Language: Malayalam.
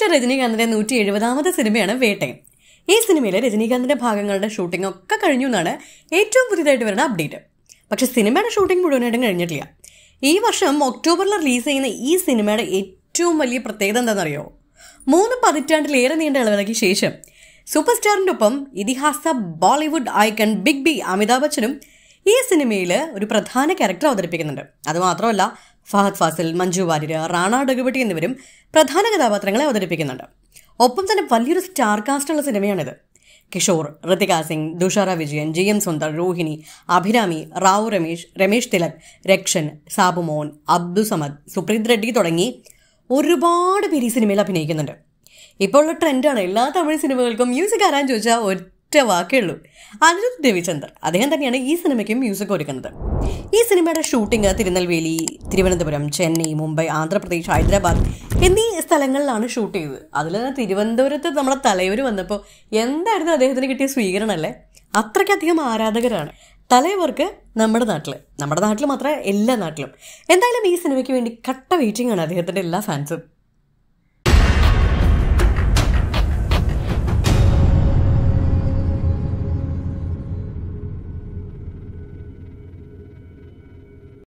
സ്റ്റാർ രജനീകാന്തിന്റെ നൂറ്റി എഴുപതാമത് സിനിമയാണ് വേട്ടയം ഈ സിനിമയിലെ രജനീകാന്തിന്റെ ഭാഗങ്ങളുടെ ഷൂട്ടിംഗ് ഒക്കെ കഴിഞ്ഞു എന്നാണ് ഏറ്റവും പുതിയതായിട്ട് വരുന്ന അപ്ഡേറ്റ് പക്ഷെ സിനിമയുടെ ഷൂട്ടിംഗ് മുഴുവനായിട്ടും കഴിഞ്ഞിട്ടില്ല ഈ വർഷം ഒക്ടോബറിൽ റിലീസ് ചെയ്യുന്ന ഈ സിനിമയുടെ ഏറ്റവും വലിയ പ്രത്യേകത എന്താണെന്നറിയോ മൂന്ന് പതിറ്റാണ്ടിലേറെ നീണ്ട ഇളവിളക്ക് ശേഷം സൂപ്പർ സ്റ്റാറിന്റെ ഒപ്പം ഇതിഹാസ Bollywood icon Big B Amitabh ബച്ചനും ഈ സിനിമയിൽ ഒരു പ്രധാന ക്യാരക്ടർ അവതരിപ്പിക്കുന്നുണ്ട് അതുമാത്രമല്ല ഫഹദ് ഫാസിൽ മഞ്ജു വാര്യർ റാണ ഡഗുബട്ടി എന്നിവരും പ്രധാന കഥാപാത്രങ്ങളെ അവതരിപ്പിക്കുന്നുണ്ട് ഒപ്പം തന്നെ വലിയൊരു സ്റ്റാർ കാസ്റ്റുള്ള സിനിമയാണിത് കിഷോർ ഋതിക സിംഗ് ദുഷാര വിജയൻ ജി എം സുന്ദർ രോഹിണി അഭിരാമി റാവു രമേശ് രമേശ് തിലക് രക്ഷൻ സാബുമോൻ അബ്ദു സമദ് സുപ്രീത് റെഡ്ഡി തുടങ്ങി ഒരുപാട് പേര് ഈ സിനിമയിൽ അഭിനയിക്കുന്നുണ്ട് ഇപ്പോൾ ഉള്ള ട്രെൻഡാണ് എല്ലാ തമിഴ് സിനിമകൾക്കും മ്യൂസിക് ആരാൻ ചോദിച്ചാൽ ഒറ്റ വാക്കേ ഉള്ളൂ അനിരുദ്ധ് രവിചന്ദർ അദ്ദേഹം തന്നെയാണ് ഈ സിനിമയ്ക്കും മ്യൂസിക് ഒരുക്കുന്നത് ഈ സിനിമയുടെ ഷൂട്ടിംഗ് തിരുനെൽവേലി തിരുവനന്തപുരം ചെന്നൈ മുംബൈ ആന്ധ്രാപ്രദേശ് ഹൈദരാബാദ് എന്നീ സ്ഥലങ്ങളിലാണ് ഷൂട്ട് ചെയ്തത് അതിൽ തിരുവനന്തപുരത്ത് നമ്മുടെ തലൈവർ വന്നപ്പോൾ എന്തായിരുന്നു അദ്ദേഹത്തിന് കിട്ടിയ സ്വീകരണമല്ലേ അത്രയ്ക്കധികം ആരാധകരാണ് തലൈവർക്ക് നമ്മുടെ നാട്ടിൽ നമ്മുടെ നാട്ടിൽ മാത്രമേ എല്ലാ നാട്ടിലും എന്തായാലും ഈ സിനിമയ്ക്ക് വേണ്ടി കട്ട വെയിറ്റിംഗ് ആണ് അദ്ദേഹത്തിൻ്റെ എല്ലാ ഫാൻസും